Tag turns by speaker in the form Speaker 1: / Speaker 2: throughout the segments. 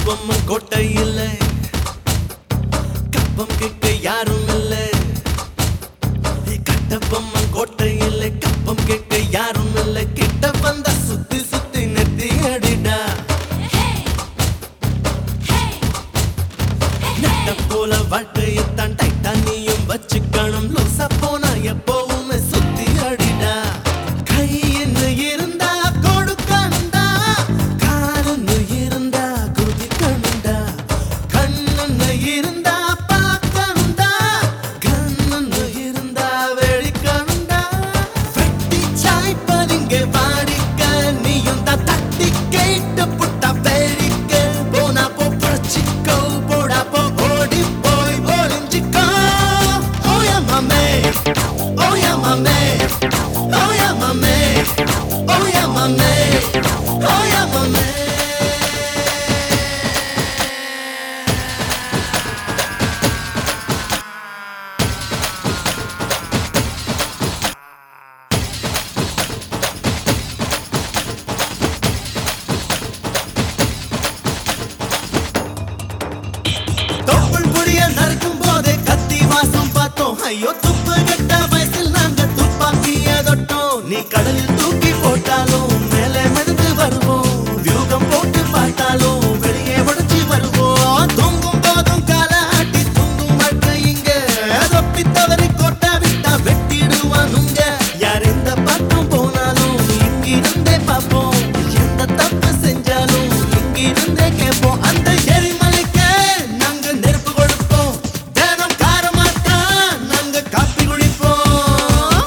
Speaker 1: பொம்மன் கோட்டை இல்லை கப்பம் கேட்க யாரும் இல்லை கட்ட பொம்மன் கோட்டை இல்லை கப்பம் கேட்க யாரும் இல்லை கிட்ட வந்த சுத்தி சுத்தி நெத்தி அடிடா நட்ட போல வாழ்க்கையத்தான் டைட்டா நீயும் வச்சுக்கணும் லூசா போனா எப்பவுமே சுத்தி அடிடா கை என்ன இருந்தா கொடுக்கணுண்டா காலுன்னு இருந்தா குதிக்கணுண்டா கண்ணுன்னு இருந்தா பார்க்கணுண்டா கண்ணுன்னு இருந்தா வெடிக்கணுண்டா வெட்டி சாய்ப்பதிங்க வாடிக்க நீயும் தான் தட்டி கேட்டு புட்டா வேடிக்க போனா போ பிரச்சிக்கோ போடா போ ஓடி போய் ஒளிஞ்சிக்கோ ஓயா மாமே ஓயா மாமே ஓயா மாமே ஓயா மாமே ஓயா மாமே தொப்புள் புடிய நறுக்கும் போதே கத்தி வாசம் பார்த்தோம் ஐயோ துப்பு கெட்ட வயசில் நாங்க துப்பாக்கிய தொட்டோம் நீ கடலில் தூக்கி போட்டாலும் மேலே மிதந்து வருவோம் வியூகம் போட்டு பார்த்தாலும் வெளியே உடச்சி வருவோம் தூங்கும் போதும் கால ஆட்டி தூங்கும் வாழ்க்கை இங்க தொப்பி தவறி கோட்டை விட்டா வெட்டிடுவானுங்க யார் எந்த பக்கம் போனாலும் இங்கிருந்தே பார்ப்போம் எந்த தப்பு செஞ்சாலும் இங்கிருந்தே கேட்போம் அந்த எரிமலைக்கு நாங்க நெருப்பு கொடுப்போம் தினம் காரமாத்தான் நாங்க காப்பி குடிப்போம்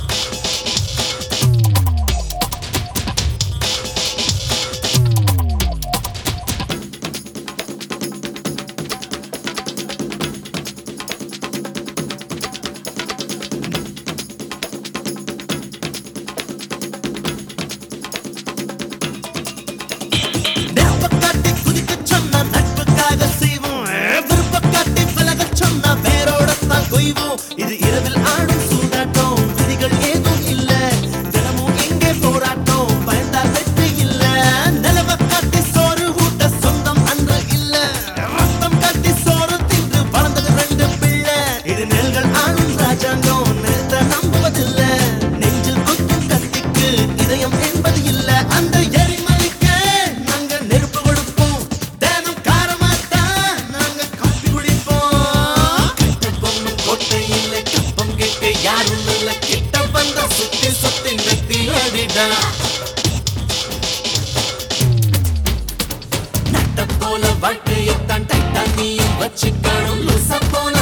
Speaker 1: நெருப்ப காட்டி குதிக்கச் சொன்னா நட்புக்காக செய்வோம். விருப்ப காட்டி விலகச் சொன்னா வேரோடத்தான் கொய்வோம். இது இரவில் ஆடும் சூதாட்டம். விதிகள் ஏதும் இல்ல. தினமும் இங்கே போராட்டம். பயந்தால் வெற்றி இல்ல. நிலவ காட்டி சோறு ஊட்ட சொந்தம் அன்று இல்ல. ரத்தம் காட்டி சோறு தின்று வளர்ந்தது ரெண்டு பிள்ளை. இது நெல்கள் ஆளும் ராஜாங்கம். நிலத்தை நம்புவதில்ல. நெஞ்சில் குத்தும் கத்திக்கு இதயம் என்பது இல்ல. அந்த எரிமலைக்கு நாங்க நெருப்பு கொடுப்போம். தினம் காரமாத்தான் நாங்க காப்பி குடிப்போம். கட்ட பொம்மை கோட்டை இல்லை, கப்பம் கேட்க யாரும் இல்ல. கிட்ட வந்தா சுத்தி சுத்தி நெத்தி அடிடா. நட்ட போல வாழ்க்கையத்தான் டைட்டா நீயும் வச்சுக்கணும் லூசா போல